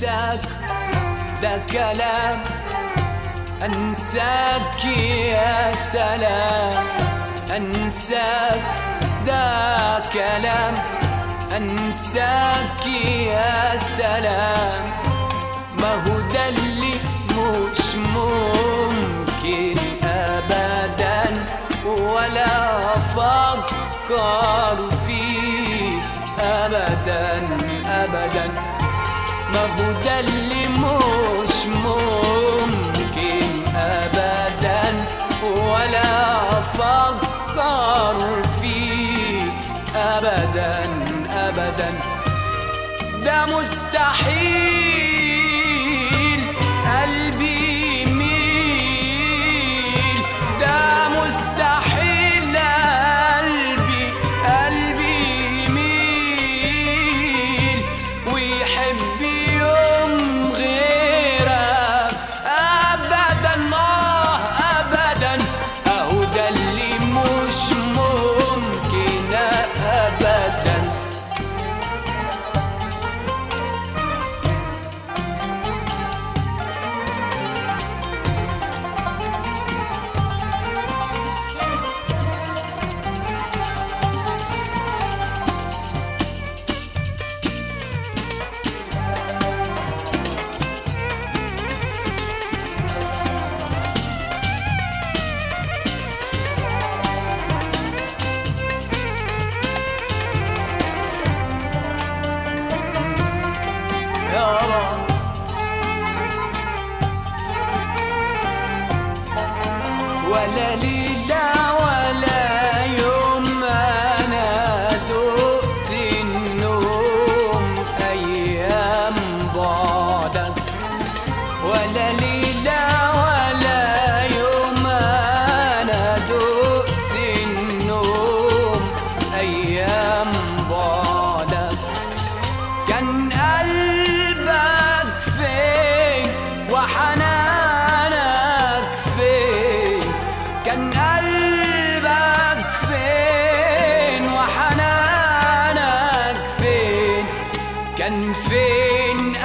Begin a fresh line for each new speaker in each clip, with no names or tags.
انساك ده كلام انساك يا سلام انساك ده كلام انساك يا سلام ما هو ده اللي مش ممكن ابدا ولا افكر فيه ابدا ابدا ما هو ده اللي مش ممكن ابدا ولا افكر فيه ابدا ابدا ده مستحيل قلبي يميل ده مستحيل قلبي قلبي يميل ويحب يوم غيرك ابدا اه ابدا اهو ده اللي مش ممكن ابدا يا رب ولا ليلة ولا يوم أنا دقت النوم أيام بعدك ولا ليلة ولا يوم أنا دقت النوم أيام بعدك كان قلبك فين وحنانك فين كان قلبك فين وحنانك فين كان فين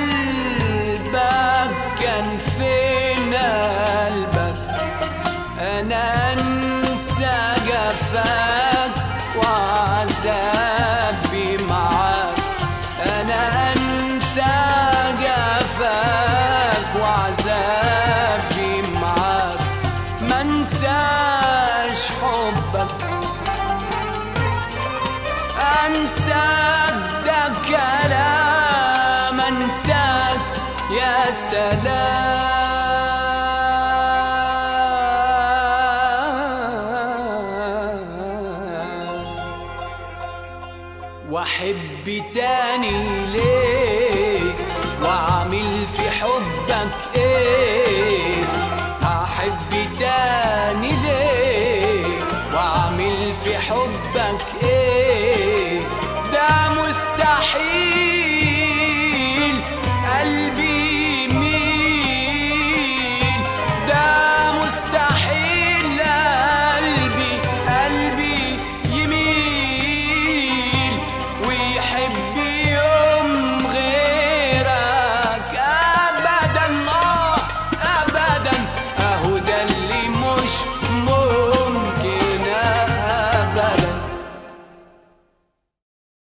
قلبك كان فين قلبك انا انسى جفاك وعذابي معاك انا انسى جفاك وعذابي معاك ما انساش حبك انساك ده كلام انساك يا سلام